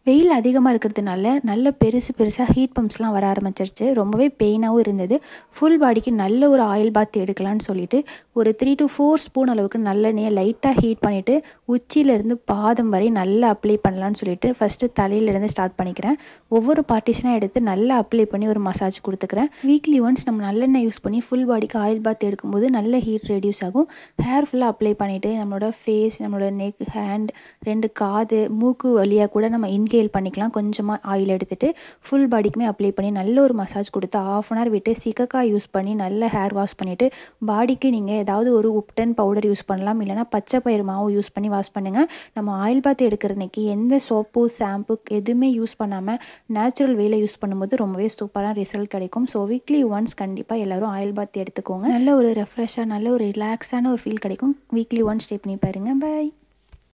வெயில் அதிகமாக இருக்கிறதுனால நல்ல பெருசு பெருசாக ஹீட் பம்ப்ஸ்லாம் வர ஆரம்பிச்சிருச்சு ரொம்பவே பெயினாகவும் இருந்தது ஃபுல் பாடிக்கு நல்ல ஒரு ஆயில் பாத் எடுக்கலாம்னு சொல்லிட்டு ஒரு த்ரீ டு ஃபோர் ஸ்பூன் அளவுக்கு நல்லெண்ணெயை லைட்டாக ஹீட் பண்ணிவிட்டு உச்சியிலேருந்து பாதம் வரை நல்லா அப்ளை பண்ணலான்னு சொல்லிட்டு ஃபஸ்ட்டு தலையிலேருந்து ஸ்டார்ட் பண்ணிக்கிறேன் ஒவ்வொரு பார்ட்டிஷனாக எடுத்து நல்லா அப்ளை பண்ணி ஒரு மசாஜ் கொடுத்துக்கிறேன் வீக்லி ஒன்ஸ் நம்ம நல்லெண்ணெய் யூஸ் பண்ணி ஃபுல் பாடிக்கு ஆயில் பாத் எடுக்கும்போது நல்ல ஹீட் ரெடியூஸ் ஆகும் ஹேர் ஃபுல்லாக அப்ளை பண்ணிவிட்டு நம்மளோட ஃபேஸ் நம்மளோட நெக் ஹேண்ட் ரெண்டு காது மூக்கு வழியாக கூட நம்ம இன்ஹேல் பண்ணிக்கலாம் கொஞ்சமாக ஆயில் எடுத்துகிட்டு ஃபுல் பாடிக்குமே அப்ளை பண்ணி நல்ல ஒரு மசாஜ் கொடுத்து ஆஃப் அன் ஹவர் விட்டு சிக்கக்காய் யூஸ் பண்ணி நல்ல ஹேர் வாஷ் பண்ணிவிட்டு பாடிக்கு நீங்கள் ஏதாவது ஒரு உப்டன் பவுடர் யூஸ் பண்ணலாம் இல்லைனா பச்சை பயிர் மாவு யூஸ் பண்ணி வாஷ் பண்ணுங்கள் நம்ம ஆயில் பாத் எடுக்கிற அன்னைக்கு எந்த சோப்பு ஷாம்பு எதுவுமே யூஸ் பண்ணாமல் நேச்சுரல் வேல யூஸ் பண்ணும்போது ரொம்பவே சூப்பரான ரிசல்ட் கிடைக்கும் ஸோ வீக்லி ஒன்ஸ் கண்டிப்பாக எல்லோரும் ஆயில் பாத் எடுத்துக்கோங்க நல்ல ஒரு ரெஃப்ரெஷ்ஷாக நல்ல ஒரு ரிலாக்ஸான ஒரு ஃபீல் கிடைக்கும் வீக்லி ஒன்ஸ் ட்ரை பண்ணி பாருங்கள் பாய்